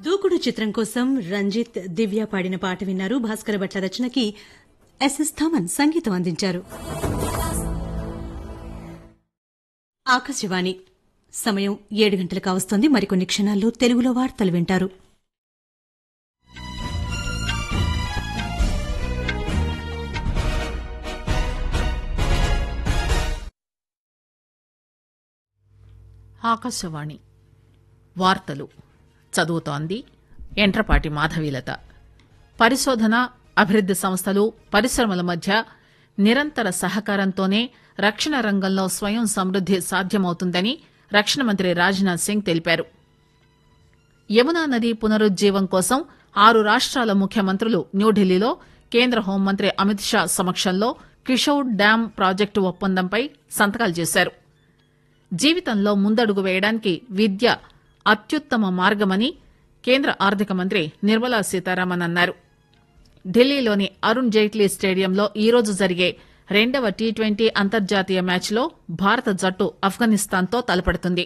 దూకుడు చిత్రం కోసం రంజిత్ దివ్య పాడిన పాట విన్నారు భాస్కర భట్ల రచనకి ఎస్ఎస్ థమన్ సంగీతం అందించారు ఆకాశవాణి సమయం ఏడు గంటలు కావస్తోంది మరికొన్ని క్షణాల్లో తెలుగులో వార్తలు వింటారు ఆకాశవాణి వార్తలు చదువుతోంది ఎంట్రపాటి మాధవీలత పరిశోధన అభివృద్ది సంస్థలు పరిశ్రమల మధ్య నిరంతర సహకారంతోనే రక్షణ రంగంలో స్వయం సమృద్ది సాధ్యమవుతుందని రక్షణ మంత్రి రాజ్నాథ్ సింగ్ తెలిపారు యమునా నది పునరుజ్జీవం కోసం ఆరు రాష్ట్రాల ముఖ్యమంత్రులు న్యూఢిల్లీలో కేంద్ర హోంమంత్రి అమిత్ షా సమక్షంలో కిషోర్ డ్యాం ప్రాజెక్టు ఒప్పందంపై సంతకాలు చేశారు జీవితంలో ముందడుగు వేయడానికి విద్య అత్యుత్తమ మార్గమని కేంద్ర ఆర్థిక మంత్రి నిర్మలా సీతారామన్ అన్నారు ఢిల్లీలోని అరుణ్ జైట్లీ స్టేడియంలో ఈరోజు జరిగే రెండవ టీ ట్వంటీ అంతర్జాతీయ మ్యాచ్లో భారత జట్టు ఆఫ్ఘనిస్తాన్తో తలపడుతుంది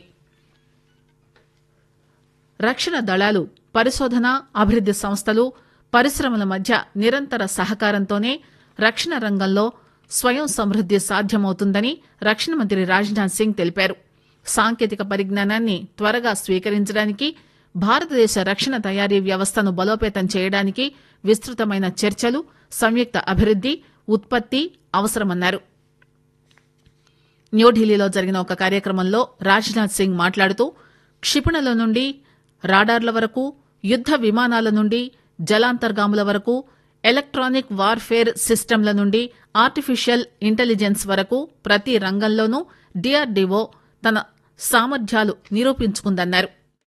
రక్షణ దళాలు పరిశోధన అభివృద్ది సంస్థలు పరిశ్రమల మధ్య నిరంతర సహకారంతోనే రక్షణ రంగంలో స్వయం సమృద్ది సాధ్యమవుతుందని రక్షణ మంత్రి రాజ్నాథ్ సింగ్ తెలిపారు సాంకేతిక పరిజ్ఞానాన్ని త్వరగా స్వీకరించడానికి భారతదేశ రక్షణ తయారీ వ్యవస్థను బలోపేతం చేయడానికి విస్తృతమైన చర్చలు సంయుక్త అభివృద్ది ఉత్పత్తి అవసరమన్నారు న్యూఢిల్లీలో జరిగిన ఒక కార్యక్రమంలో రాజ్నాథ్ సింగ్ మాట్లాడుతూ క్షిపణుల నుండి రాడార్ల వరకు యుద్ద విమానాల నుండి జలాంతర్గాముల వరకు ఎలక్ట్రానిక్ వార్ఫేర్ సిస్టంల నుండి ఆర్టిఫిషియల్ ఇంటెలిజెన్స్ వరకు ప్రతి రంగంలోనూ డిఆర్డీఓ తన సామర్థ్యాలు నిరూపించుకుందన్నారు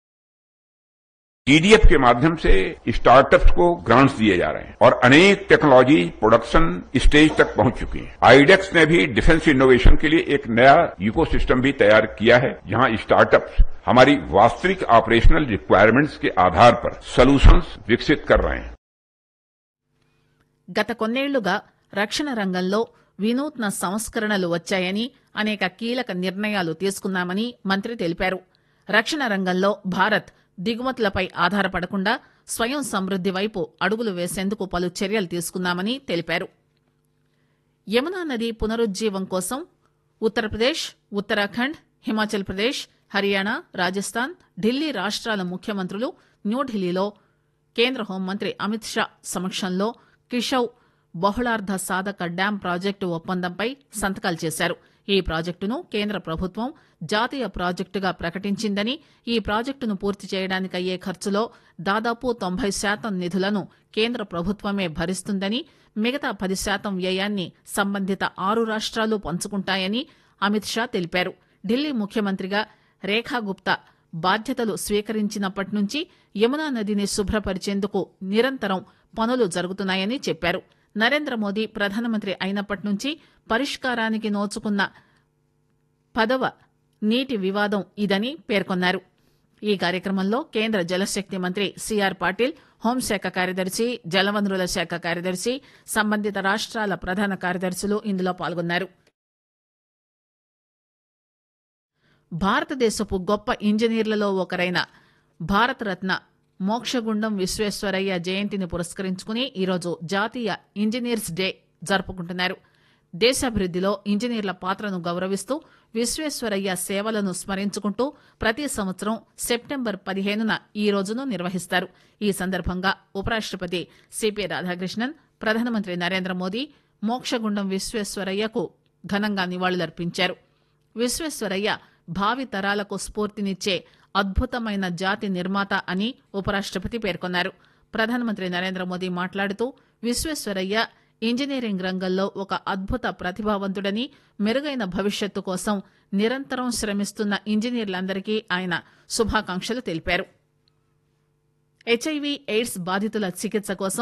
ईडीएफ के माध्यम से स्टार्टअप्स को ग्रांट्स दिए जा रहे हैं और अनेक टेक्नोलॉजी प्रोडक्शन स्टेज तक पहुंच चुकी है आईडेक्स ने भी डिफेंस इनोवेशन के लिए एक नया इकोसिस्टम भी तैयार किया है जहां स्टार्टअप्स हमारी वास्तविक ऑपरेशनल रिक्वायरमेंट्स के आधार पर सॉल्यूशंस विकसित कर रहे हैं గత కొన్నేళ్లుగా రక్షణ రంగంలో వినూత్న సంస్కరణలు వచ్చాయని అనేక కీలక నిర్ణయాలు తీసుకున్నామని మంత్రి తెలిపారు రక్షణ రంగంలో భారత్ దిగుమతులపై ఆధారపడకుండా స్వయం సమృద్ది వైపు అడుగులు వేసేందుకు పలు చర్యలు తీసుకున్నామని తెలిపారు యమునా నది పునరుజ్జీవం కోసం ఉత్తరప్రదేశ్ ఉత్తరాఖండ్ హిమాచల్ ప్రదేశ్ హర్యానా రాజస్థాన్ ఢిల్లీ రాష్ట్రాల ముఖ్యమంత్రులు న్యూఢిల్లీలో కేంద్ర హోంమంత్రి అమిత్ షా సమక్షంలో కిషౌ బహుళార్ధ సాధక డ్యాం ప్రాజెక్టు ఒప్పందంపై సంతకాలు చేశారు ఈ ప్రాజెక్టును కేంద్ర ప్రభుత్వం జాతీయ ప్రాజెక్టుగా ప్రకటించిందని ఈ ప్రాజెక్టును పూర్తి చేయడానికి అయ్యే ఖర్చులో దాదాపు తొంభై శాతం నిధులను కేంద్ర ప్రభుత్వమే భరిస్తుందని మిగతా పది శాతం వ్యయాన్ని సంబంధిత ఆరు రాష్ట్రాలు పంచుకుంటాయని అమిత్ షా తెలిపారు ఢిల్లీ ముఖ్యమంత్రిగా రేఖా గుప్తా బాధ్యతలు స్వీకరించినప్పటి నుంచి యమునా నదిని శుభ్రపరిచేందుకు నిరంతరం పనులు జరుగుతున్నాయని చెప్పారు నరేంద్ర మోదీ ప్రధానమంత్రి అయినప్పటి నుంచి పరిష్కారానికి నోచుకున్న పదవ నీటి వివాదం ఇదని పేర్కొన్నారు ఈ కార్యక్రమంలో కేంద్ర జలశక్తి మంత్రి సిఆర్ పాటిల్ హోంశాఖ కార్యదర్శి జలవనరుల శాఖ కార్యదర్శి సంబంధిత రాష్ట్రాల ప్రధాన కార్యదర్శులు ఇందులో పాల్గొన్నారు భారతదేశపు గొప్ప ఇంజనీర్లలో ఒకరైన భారతరత్న మోక్షగుండం విశ్వేశ్వరయ్య జయంతిని పురస్కరించుకుని ఈరోజు జాతీయ ఇంజనీర్స్ డే జరుపుకుంటున్నారు దేశాభివృద్దిలో ఇంజనీర్ల పాత్రను గౌరవిస్తూ విశ్వేశ్వరయ్య సేవలను స్మరించుకుంటూ ప్రతి సంవత్సరం సెప్టెంబర్ పదిహేనున ఈ రోజును నిర్వహిస్తారు ఈ సందర్భంగా ఉపరాష్టపతి సిపి రాధాకృష్ణన్ ప్రధానమంత్రి నరేంద్ర మోదీ మోక్షగుండం విశ్వేశ్వరయ్యకు ఘనంగా నివాళులర్పించారు విశ్వేశ్వరయ్య భావి తరాలకు స్ఫూర్తినిచ్చే అద్భుతమైన జాతి నిర్మాత అని ఉపరాష్టపతి పేర్కొన్నారు ప్రధానమంత్రి నరేంద్ర మోదీ మాట్లాడుతూ విశ్వేశ్వరయ్య ఇంజనీరింగ్ రంగంలో ఒక అద్భుత ప్రతిభావంతుడని మెరుగైన భవిష్యత్తు కోసం నిరంతరం శ్రమిస్తున్న ఇంజనీర్లందరికీ ఆయన శుభాకాంక్షలు తెలిపారు హెచ్ఐవి ఎయిడ్స్ బాధితుల చికిత్స కోసం